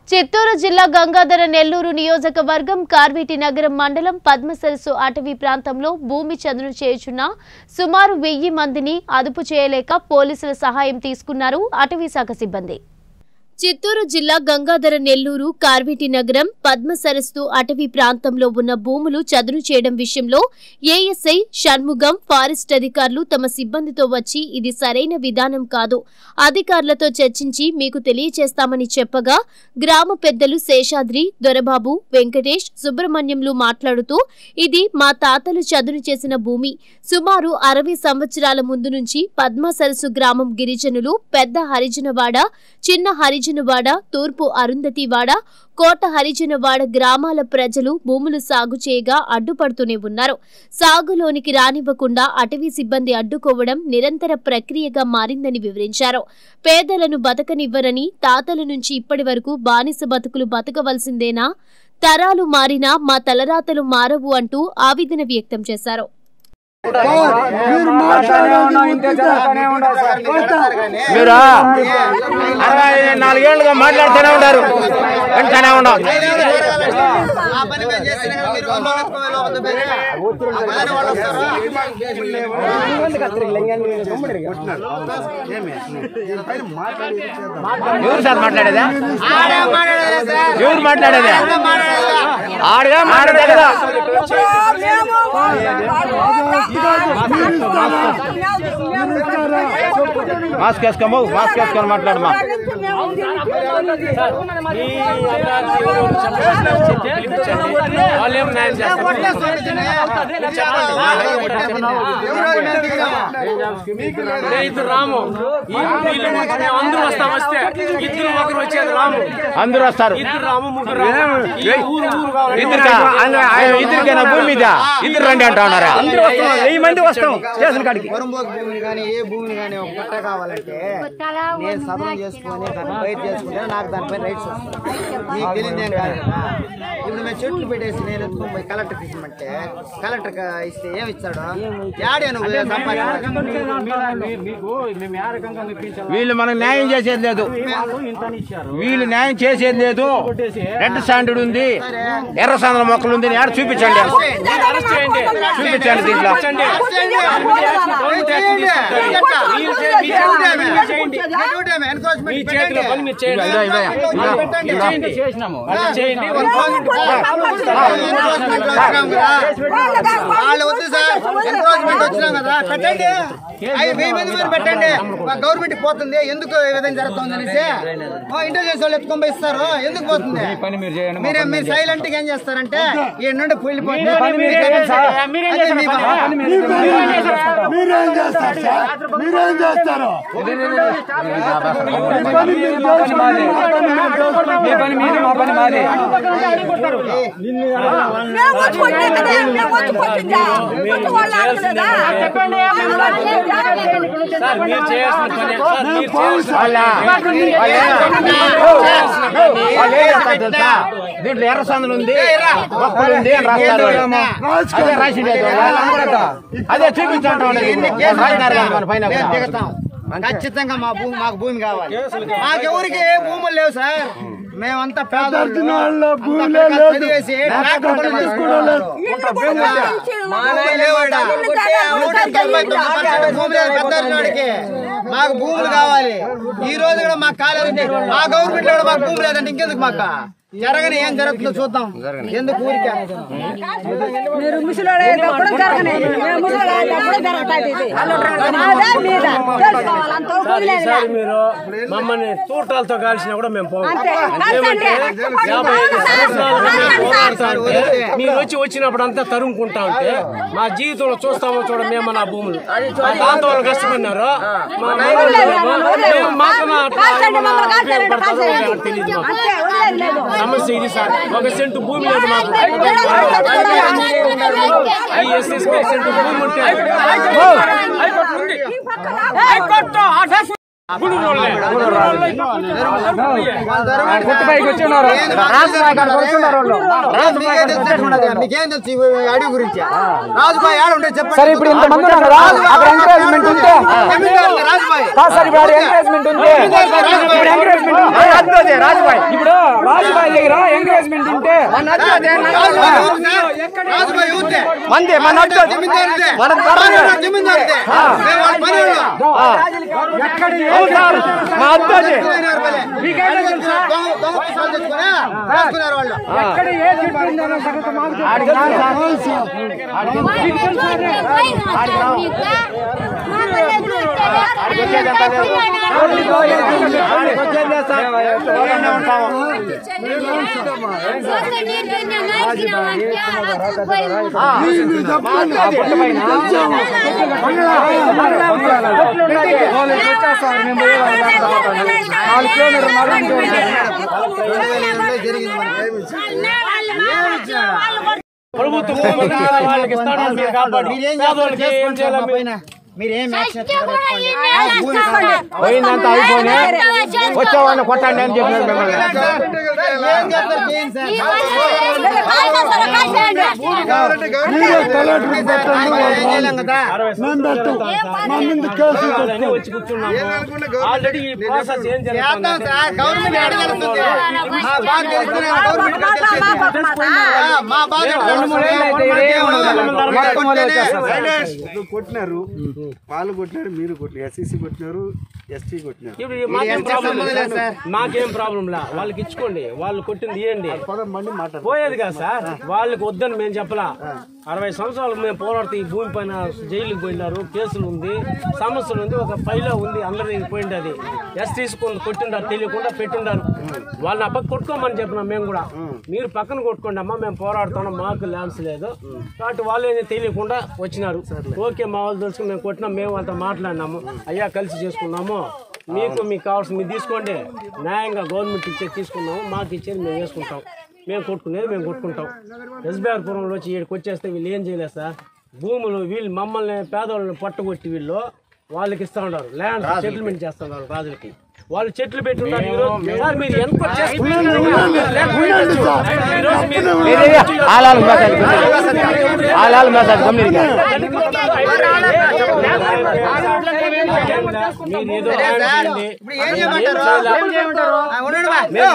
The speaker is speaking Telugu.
చిత్తూరు జిల్లా గంగాధర నెల్లూరు నియోజకవర్గం కార్వేటి నగరం మండలం పద్మసరస్సు అటవీ ప్రాంతంలో భూమి చదును చేయుచున్న సుమారు వెయ్యి మందిని అదుపు చేయలేక పోలీసుల సహాయం తీసుకున్నారు అటవీ శాఖ సిబ్బంది చిత్తూరు జిల్లా గంగాధర నెల్లూరు కార్వేటి నగరం పద్మ సరస్సు అటవీ ప్రాంతంలో ఉన్న భూములు చదును చేయడం విషయంలో ఏఎస్ఐ షణ్ముగం ఫారెస్ట్ అధికారులు తమ సిబ్బందితో వచ్చి ఇది సరైన విధానం కాదు అధికారులతో చర్చించి మీకు తెలియచేస్తామని చెప్పగా గ్రామ పెద్దలు శేషాద్రి దొరబాబు వెంకటేష్ సుబ్రహ్మణ్యంలు మాట్లాడుతూ ఇది మా తాతలు చదును చేసిన భూమి సుమారు అరవై సంవత్సరాల ముందు నుంచి పద్మ సరస్సు గ్రామం గిరిజనులు పెద్ద హరిజనవాడ చిన్న హరిజనవాడ తూర్పు అరుంధతివాడ కోట హరిజనవాడ గ్రామాల ప్రజలు భూములు సాగు చేయగా అడ్డుపడుతూనే ఉన్నారు సాగులోనికి రానివ్వకుండా అటవీ సిబ్బంది అడ్డుకోవడం నిరంతర ప్రక్రియగా మారిందని వివరించారు పేదలను బతకనివ్వరని తాతల నుంచి ఇప్పటి వరకు బానిస బతుకులు బతకవలసిందేనా తరాలు మారినా మా తలరాతలు మారవు అంటూ ఆవేదన వ్యక్తం చేశారు మీరు మీరు అరవై నాలుగేళ్లుగా మాట్లాడుతూనే ఉంటారు వింటూనే ఉన్నాం ఆ పని మేము చేస్తేనే కదా మీరు గవర్నమెంట్ ఎత్తుకొని లోపలికి పోయి. ఆ పని వాళ్ళు వస్తారా? ఎవరు సార్ మాట్లాడేదా ఆడే మాట్లాడేది సార్. ఎవరు మాట్లాడేదా ఆడే మాట్లాడేది. ఆడుగా మాట్లాడే కదా మాస్క్ వేసుకోము మాస్క్ వేసుకొని మాట్లాడమా ఇద్దరు రాము ఈ వీళ్ళు ముగ్గురు మేము అందరూ వస్తాం వస్తే ఇద్దరు ఒకరు వచ్చేది రాము అందరూ వస్తారు ఇద్దరు రాము ముగ్గురు రాము ఈ ఊరు ఊరు కావాలి ఇద్దరికా ఇద్దరికైనా భూమి మీద ఇద్దరు రండి అంటా ఉన్నారా వెయ్యి మంది వస్తాం స్టేషన్ కాడికి పొరంబోకు భూమిని కానీ ఏ భూమిని కానీ ఒక పట్ట కావాలంటే నేను సదనం చేసుకొని దాన్ని బయట చేసుకుంటే నాకు దానిపైన రైట్స్ వస్తాయి మీకు తెలియదేం కాదు కదా. ఇప్పుడు మేము చెట్లు పెట్టేసి నేను ఎత్తుకొని పోయి కలెక్టర్కి ఇవ్వమంటే కలెక్టర్ ఇస్తే ఏమి ఇస్తాడు యాడే నువ్వు సంపాదించాలి మీకు మేము ఏ రకంగా మెప్పించాలి వీళ్ళు మనకు న్యాయం చేసేది లేదు ఇంత ఇచ్చారు వీళ్ళు న్యాయం చేసేది లేదు రెడ్ స్టాండర్డ్ ఉంది ఎర్ర సాంద్ర మొక్కలు ఉంది ఆడ చూపించండి అరెస్ట్ చేయండి చూపించండి దీంట్లో మీ చేతిలో పని మీరు చేయండి ఇదా, ఇదా, ఇదా, ఇదా. చేయండి చేసినాము అది చేయండి వాళ్ళు వద్దు సార్ ఎన్క్రోచ్మెంట్ వచ్చినాం కదా పెట్టండి అవి వెయ్యి మంది మీద పెట్టండి గవర్నమెంట్ పోతుంది ఎందుకు ఈ విధంగా జరుగుతుంది అనేసి ఇంటెలిజెన్స్ వాళ్ళు ఎత్తుకొని పోయి ఇస్తారు ఎందుకు పోతుంది పని మీరు చేయండి మీరు మీరు సైలెంట్ గా ఏం చేస్తారంటే ఈ నుండి వెళ్ళిపోతే మీరేం చేస్తారు? మీరేం అదే మీ చేస్తారు? బాధ. మీరేం చేస్తారు సార్ మీరేం చేస్తారు పని మీరు మీ పని మీది మా పని మాది మేము వచ్చి కొట్టే కదా మేము వచ్చి కొట్టిందా కొట్టు వాళ్ళు ఆడలేదా సార్ మీరు చేయాల్సిన పని సార్ మీరు చేయాల్సిన వాళ్ళ వాళ్ళు వాళ్ళు ఏం చేస్తారు తెలుసా దీంట్లో ఎర్ర సందులు ఉంది మొక్కలు ఉంది అని రాస్తారు వాళ్ళు. అదే రాసిండేది వాళ్ళు. అదే చూపించండి రాసినారు కదా మన పైన మేము కూడా. దిగుతాం ఖచ్చితంగా మా భూమి మాకు భూమి కావాలి మాకెవరికి ఏ భూములు లేవు సార్ మేమంతా పేదవాళ్ళు. వాళ్ళు అంతా భూములే పిల్లలు లేదు. చదివేసి లేకపోతే ట్రాక్టర్ పనులు కూడా లేదు. చేసుకుంటున్నారు. మా నాయన లేవాడా? నూటికి తొంభై తొమ్మిది పర్సెంట్ భూమి లేదు పెద్దవాడికి. మాకు భూములు కావాలి ఈ రోజు కూడా మాకు కాలేదండి మా గవర్నమెంట్ లో కూడా మాకు భూమి లేదండి ఇంకెందుకు మాకు జరగని ఏం జరుగుతుందో చూద్దాం ఎందుకు ఊరికే మీరు ముసలోడేటప్పుడు జరగనే మేము ముసలోడేటప్పుడు జరుగుతుంది ఇది మాదే మీద తెలుసుకోవాలి అంత వదిలేదు ఈసారి మీరు మమ్మల్ని తూటాలతో కాల్చినా కూడా మేము పోము అంతే ఏమంటే యాభై ఐదు సంవత్సరాలు మేము పోరాడుతా ఉంటే వదిలేస్తే. మీరు వచ్చి వచ్చినప్పుడు అంతా తరుముకుంటా ఉంటే మా జీవితంలో చూస్తామో చూడ మేము నా భూములు మా తాత వాళ్ళు కష్టపడినారు మా నాయనలు మేము మాకన్నా అట్లా ఏమన్నా ఉపయోగపడతారో లేదో తెలియదు మాకు అంతే వదిలేదు లేదు సమస్య ఇది సార్ ఒక సెంటు భూమి లేదు మాకు ఈ ఎస్సీ సెంటు భూమి ఉంటే గుట్టుపైకి వచ్చి ఉన్నారు రాజుబాయి కాడికి వచ్చి ఉన్నారు వాళ్ళు. మీకేం తెలుసు ఉన్నది? మీకేం తెలుసు ఈ అడవి గురించి రాజుబాయ్ ఆడ ఉంటే చెప్పండి సరే ఇప్పుడు ఇంతమంది ఉన్నారు కదా అక్కడ ఎంకరేజ్మెంట్ ఉంటే జమీందారు రాజుబాయ్ కాదు సార్ ఇప్పుడు ఎంకరేజ్మెంట్ ఉంది ఇప్పుడు ఎంకరేజ్మెంట్ ఉంది రాజుబాయి ఇప్పుడు రాజు దగ్గర ఎంకరేజ్మెంట్ ఉంటే రాజుభాయ్ ఊరితే. మంది మన అడ్డు జమీందారుదే. మన జమీందారుదే. మేము వాళ్ళ పని వాళ్ళం. అవును సార్ మా అడ్డు అది ఇరవై రూపాయలే. దొంగ- దొంగ పుస్తకాలు తెచ్చుకొని రాసుకున్నారు వాళ్ళు ఆడికి రాను సార్ ఆడికి వచ్చేది ఎంత లేదు ఆడికి వచ్చేది లేదు సార్ ఊళ్ళోనే ఉంటాము మీరు చెప్పండి ప్రభుత్వం భూములు కావాలి, వాళ్ళకి ఇస్తాను మీరు కాపాడు మీరేం పేదోళ్ళకి ఏం చేసుకుంటారు చేయాలి మా మీరు? పైన? మీరేం యాక్షన్ పోయిందంతా అయిపోయినా వచ్చేవాడిని కొట్టండి అని చెప్పినారు మిమ్మల్ని ఏం చేస్తారు చేయండి సార్ మీరే కలెక్టర్ పెట్టండి ఏం చేయలేం కదా మేము పెట్టం మా మీద కేసు అని వచ్చి కూర్చున్నాము ఆల్రెడీ ఈ ప్రాసెస్ ఏం చేద్దాం జరుగుతుంది సార్ గవర్నమెంట్ అడగాల్సింది మా బాధ తెలుసుకునే గవర్నమెంట్ తెలిసేది. ఆ, మా బాధ ఇప్పుడు కొట్టినారు వాళ్ళు కొట్టినారు మీరు కొట్టినారు ఎస్సీసీ కొట్టినారు ఎస్టీ కొట్టినారు ఇప్పుడు ఈ మాకేం ఎంత ప్రాబ్లం సంబంధం లేదు సార్. మాకేం ప్రాబ్లం లా వాళ్ళకి ఇచ్చుకోండి వాళ్ళు కొట్టింది ఇవ్వండి పదం మంది మాట్లాడు పోయేది కదా సార్ వాళ్ళకి వద్దని మేము చెప్పలా అరవై సంవత్సరాలు మేము పోరాడుతూ ఈ భూమి పైన జైలుకి పోయినారు కేసులు ఉంది సమస్యలు ఉంది ఒక ఫైలో ఉంది అందరి పోయింది అది ఎస్ తీసుకుని కొట్టిండారు తెలియకుండా పెట్టుండారు వాళ్ళని అప్ప కొట్టుకోమని చెప్పినాం మేము కూడా మీరు పక్కన కొట్టుకోండి అమ్మా మేము పోరాడుతున్నాం మాకు ల్యాండ్స్ లేదు కాబట్టి వాళ్ళు ఏమీ తెలియకుండా వచ్చినారు ఓకే మా వాళ్ళు తెలుసుకుని మేము కొట్టినాం మేము అంతా మాట్లాడినాము అయ్యా కలిసి చేసుకున్నాము మీకు మీకు కావాల్సింది మీరు తీసుకోండి న్యాయంగా గవర్నమెంట్ ఇచ్చేది తీసుకున్నాము మాకు ఇచ్చేది మేము వేసుకుంటాం మేము కొట్టుకునేది మేము కొట్టుకుంటాం ఎస్బీఆర్ పురంలో వచ్చి ఇక్కడికి వచ్చేస్తే వీళ్ళు ఏం చేయలేదు సార్ భూములు వీళ్ళు మమ్మల్ని పేదవాళ్ళని పట్టుకొట్టి వీళ్ళు వాళ్ళకి ఇస్తా ఉన్నారు ల్యాండ్ సెటిల్మెంట్ చేస్తా ఉన్నారు రాజులకి వాళ్ళు చెట్లు పెట్టి ఉన్నారు ఈరోజు సార్ మీరు ఎంత ఈరోజు మీరు ఆలాలు మెసేజ్ ఆలాలు మెసేజ్ గమనించండి మీరు ఏదో సార్, ల్యాండ్ చేయండి. ఇప్పుడు ఏం చేయమంటారు ఏం చేయాలి? ఆ, ఉండండి బా.